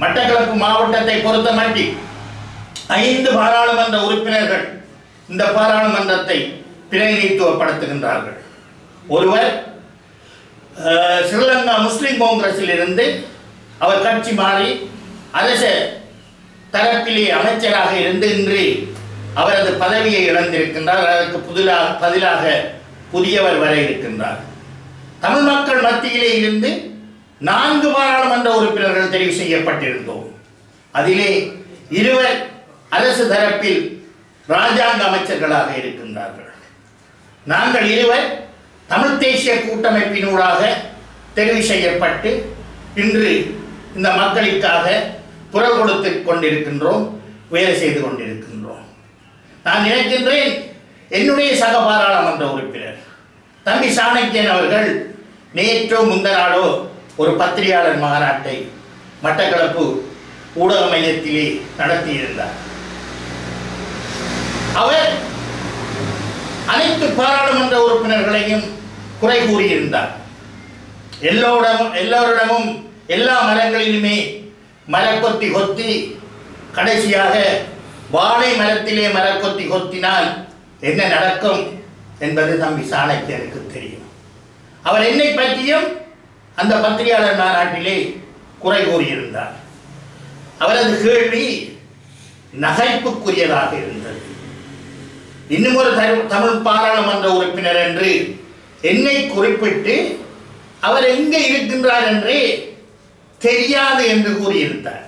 மட்டக்களப்பு மாவட்டத்தை பொறுத்த மட்டி ஐந்து பாராளுமன்ற உறுப்பினர்கள் இந்த பாராளுமன்றத்தை பிரதிநிதித்துவப்படுத்துகின்றார்கள் ஒருவர் அஹ், ஸ்ரீலங்கா முஸ்லிம் காங்கிரஸில் இருந்து அவர் கட்சி மாறி அரச தரப்பிலே அமைச்சராக இருந்து இன்று அவரது பதவியை இழந்திருக்கின்றார் அதற்கு புதிலாக பதிலாக புதியவர் வர இருக்கின்றார் தமிழ் மக்கள் மத்தியிலே இருந்து நான்கு பாராளுமன்ற உறுப்பினர்கள் தெரிவு செய்யப்பட்டிருந்தோம் அதிலே இருவர் அரசு தரப்பில் ராஜாங்க அமைச்சர்களாக இருக்கின்றார்கள் நாங்கள் இருவர் தமிழ் தேசிய கூட்டமைப்பினூடாக தெரிவு செய்யப்பட்டு இன்று இந்த மக்களுக்காக குரல் கொடுத்து கொண்டிருக்கின்றோம் வேலை செய்து கொண்டிருக்கின்றோம் நான் நினைக்கின்றேன் என்னுடைய சக பாராளுமன்ற உறுப்பினர் தம்பி சாணக்கியன் அவர்கள் நேற்றோ முந்தநாளோ ஒரு பத்திரிகையாளர் மாநாட்டை மட்டக்களப்பு ஊடக மையத்திலே நடத்தியிருந்தார் அவர் அனைத்து பாராளுமன்ற உறுப்பினர்களையும் குறை கூறியிருந்தார் எல்லோரிடமும் எல்லோரிடமும் எல்லா மரங்களிலுமே மரக்கொத்தி கொத்தி கடைசியாக வாழை மரத்திலே மரக்கொத்தி கொத்தினால் என்ன நடக்கும் என்பது தம்பி சாணக்கியனுக்கு தெரியும் அவர் என்னை பற்றியும் அந்த பத்திரிகையாளர் மாநாட்டிலே குறை கூறியிருந்தார் அவரது கேள்வி நகைப்புக்குரியதாக இருந்தது இன்னும் ஒரு தரு- தமிழ் பாராளுமன்ற உறுப்பினர் என்று என்னை குறிப்பிட்டு அவர் எங்கே இருக்கின்றார் என்றே தெரியாது என்று கூறியிருந்தார்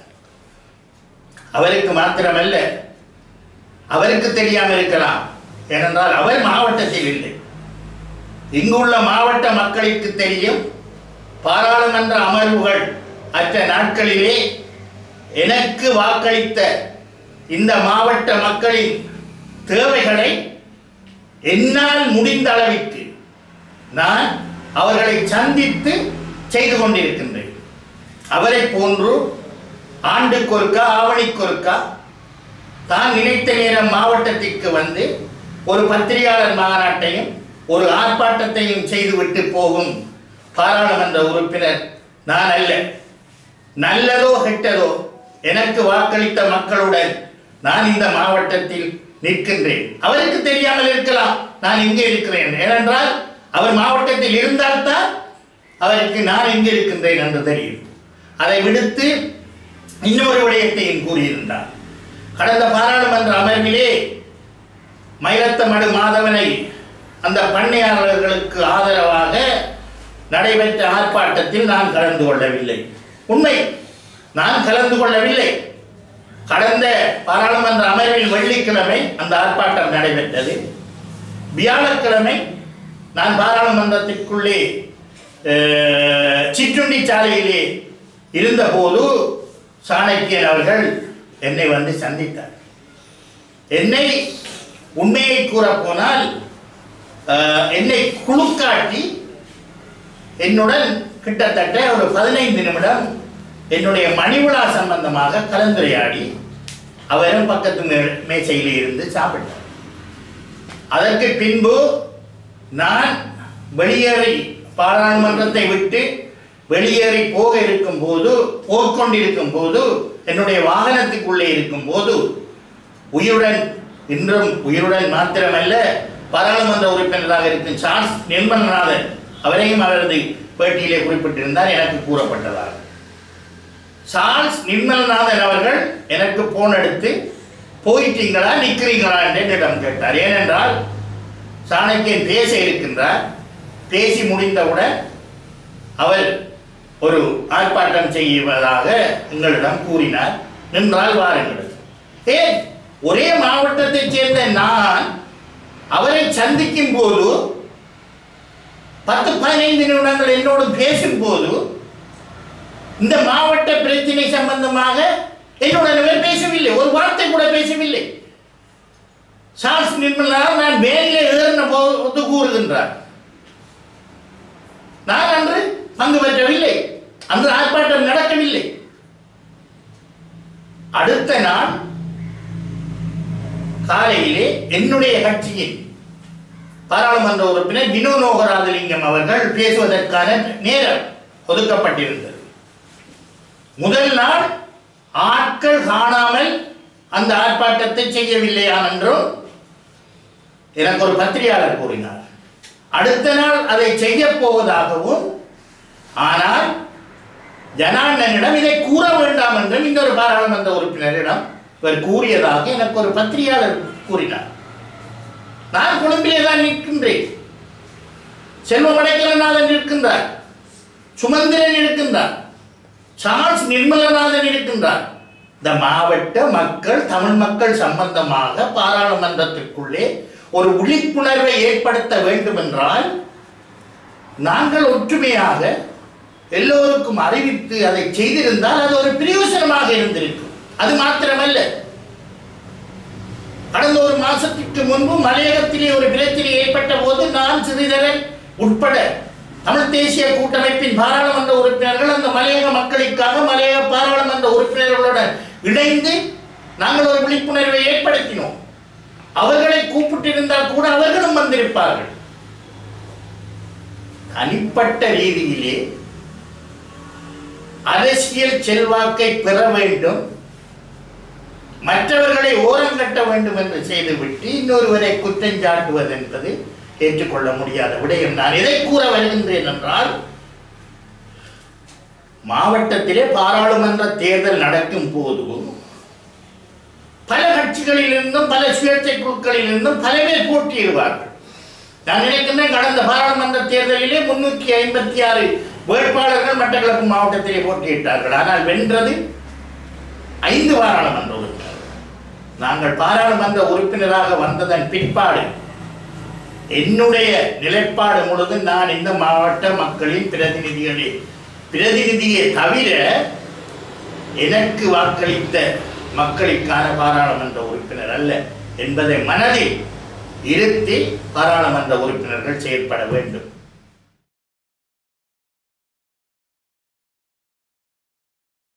அவருக்கு மாத்திரமல்ல அவருக்கு தெரியாமல் இருக்கலாம் ஏனென்றால் அவர் மாவட்டத்தில் இல்லை இங்குள்ள மாவட்ட மக்களுக்கு தெரியும் பாராளுமன்ற அமர்வுகள் அற்ற நாட்களிலே எனக்கு வாக்களித்த இந்த மாவட்ட மக்களின் தேவைகளை என்னால் முடிந்த அளவிற்கு நான் அவர்களை சந்தித்து செய்து கொண்டிருக்கின்றேன் அவரை போன்று ஆண்டுக்கொருக்கா ஆவணிக்கொருக்கா தான் நினைத்த நேரம் மாவட்டத்திற்கு வந்து ஒரு பத்திரிகையாளர் மாநாட்டையும் ஒரு ஆர்ப்பாட்டத்தையும் செய்துவிட்டு போகும் பாராளுமன்ற உறுப்பினர் நான் அல்ல நல்லதோ கெட்டதோ எனக்கு வாக்களித்த மக்களுடன் நான் இந்த மாவட்டத்தில் நிற்கின்றேன் அவருக்கு தெரியாமல் இருக்கலாம் நான் இங்கே இருக்கிறேன் ஏனென்றால் அவர் மாவட்டத்தில் இருந்தால்தான் அவருக்கு நான் எங்கே இருக்கின்றேன் என்று தெரியும் அதை விடுத்து இன்னொரு விடயத்தையும் கூறியிருந்தார் கடந்த பாராளுமன்ற அமர்விலே மயிலத்தமடு மாதவனை அந்த பண்ணையாளர்களுக்கு ஆதரவாக நடைபெற்ற ஆர்ப்பாட்டத்தில் நான் கலந்து கொள்ளவில்லை உண்மை நான் கலந்து கொள்ளவில்லை கடந்த பாராளுமன்ற அமர்வில் வெள்ளிக்கிழமை அந்த ஆர்ப்பாட்டம் நடைபெற்றது வியாழக்கிழமை நான் பாராளுமன்றத்திற்குள்ளே அஹ், சிற்றுண்டி சாலையிலே இருந்தபோது சாணக்கியன் அவர்கள் என்னை வந்து சந்தித்தார் என்னை உண்மையை கூற போனால் அஹ், என்னை குழுக்காட்டி என்னுடன் கிட்டத்தட்ட ஒரு பதினைந்து நிமிடம் என்னுடைய மணிவிழா சம்பந்தமாக கலந்துரையாடி அவரும் பக்கத்து மே- மேசையிலே இருந்து சாப்பிட்டார் அதற்கு பின்பு நான் வெளியேறி பாராளுமன்றத்தை விட்டு வெளியேறி போக இருக்கும் போது போய்க்கொண்டிருக்கும் போது என்னுடைய வாகனத்துக்குள்ளே இருக்கும் போது உயிருடன் இன்றும் உயிருடன் மாத்திரமல்ல பாராளுமன்ற உறுப்பினராக இருக்கும் சார்ஸ் நிர்மலநாதன் அவரையும் அவரது பேட்டியிலே குறிப்பிட்டிருந்தார் எனக்கு கூறப்பட்டதாக சார்ல்ஸ் நிர்மல்நாதன் அவர்கள் எனக்கு போன் எடுத்து போயிட்டீங்களா நிற்கிறீங்களா என்று என்னிடம் கேட்டார் ஏனென்றால் சாணக்கியன் பேச இருக்கின்றார் பேசி முடிந்தவுடன் அவர் ஒரு ஆர்ப்பாட்டம் செய்வதாக எங்களிடம் கூறினார் நின்றால் வாருங்கள் ஏன் ஒரே மாவட்டத்தைச் சேர்ந்த நான் அவரை சந்திக்கும் போது பத்து பதினைந்து நிமிடங்கள் என்னோடு பேசும்போது இந்த மாவட்ட பிரச்சனை சம்பந்தமாக என்னுடன் இவர் பேசவில்லை ஒரு வார்த்தை கூட பேசவில்லை சார்ஸ் நிர்மலா நான் வேலையில ஏறின போது கூறுகின்றார் நான் அன்று பங்கு பெற்றவில்லை அன்று ஆர்ப்பாட்டம் நடக்கவில்லை அடுத்த நாள் காலையிலே என்னுடைய கட்சியின் பாராளுமன்ற உறுப்பினர் வினோ நோகராஜலிங்கம் அவர்கள் பேசுவதற்கான நேரம் ஒதுக்கப்பட்டிருந்தது முதல் நாள் ஆட்கள் காணாமல் அந்த ஆர்ப்பாட்டத்தை செய்யவில்லையாம் என்றும் எனக்கு ஒரு பத்திரிகையாளர் கூறினார் அடுத்த நாள் அதை செய்ய போவதாகவும் ஆனால் ஜனார்தனிடம் இதை கூற வேண்டாம் என்றும் இன்னொரு பாராளுமன்ற உறுப்பினரிடம் இவர் கூறியதாக எனக்கு ஒரு பத்திரிகையாளர் கூறினார் நான் கொழும்பிலே தான் நிற்கின்றேன் செல்வம் அடைக்கலநாதன் இருக்கின்றார் சுமந்திரன் இருக்கின்றார் சார்ல்ஸ் நிர்மலநாதன் இருக்கின்றார் இந்த மாவட்ட மக்கள் தமிழ் மக்கள் சம்பந்தமாக பாராளுமன்றத்திற்குள்ளே ஒரு விழிப்புணர்வை ஏற்படுத்த வேண்டும் என்றால் நாங்கள் ஒற்றுமையாக எல்லோருக்கும் அறிவித்து அதை செய்திருந்தால் அது ஒரு பிரயோசனமாக இருந்திருக்கும் அது மாத்திரமல்ல கடந்த ஒரு மாசத்திற்கு முன்பு மலையகத்திலே ஒரு பிரச்சனை ஏற்பட்ட போது நான் சிறிதரன் உட்பட தமிழ் தேசிய கூட்டமைப்பின் பாராளுமன்ற உறுப்பினர்கள் அந்த மலையக மக்களுக்காக மலையக பாராளுமன்ற உறுப்பினர்களுடன் இணைந்து நாங்கள் ஒரு விழிப்புணர்வை ஏற்படுத்தினோம் அவர்களை கூப்பிட்டிருந்தால் கூட அவர்களும் வந்திருப்பார்கள் தனிப்பட்ட ரீதியிலே அரசியல் செல்வாக்கை பெற வேண்டும் மற்றவர்களை ஓரம் கட்ட வேண்டும் என்று செய்துவிட்டு இன்னொருவரை குற்றஞ்சாட்டுவது என்பது ஏற்றுக்கொள்ள முடியாத விடயம் நான் எதை கூற வருகின்றேன் என்றால் மாவட்டத்திலே பாராளுமன்ற தேர்தல் நடக்கும் போது பல கட்சிகளிலிருந்தும் பல சுயேட்சை குழுக்களிலிருந்தும் பல பேர் போட்டியிடுவார்கள் நான் நினைக்கின்றேன் கடந்த பாராளுமன்ற தேர்தலிலே முன்னூற்றி ஐம்பத்தி ஆறு வேட்பாளர்கள் மட்டக்களப்பு மாவட்டத்திலே போட்டியிட்டார்கள் ஆனால் வென்றது ஐந்து பாராளுமன்ற உறுப்பினர்கள் நாங்கள் பாராளுமன்ற உறுப்பினராக வந்ததன் பிற்பாடு என்னுடைய நிலைப்பாடு முழுதும் நான் இந்த மாவட்ட மக்களின் பிரதிநிதிகளே பிரதிநிதியை தவிர எனக்கு வாக்களித்த மக்களுக்கான பாராளுமன்ற உறுப்பினர் அல்ல என்பதை மனதில் இருத்தி பாராளுமன்ற உறுப்பினர்கள் செயற்பட வேண்டும்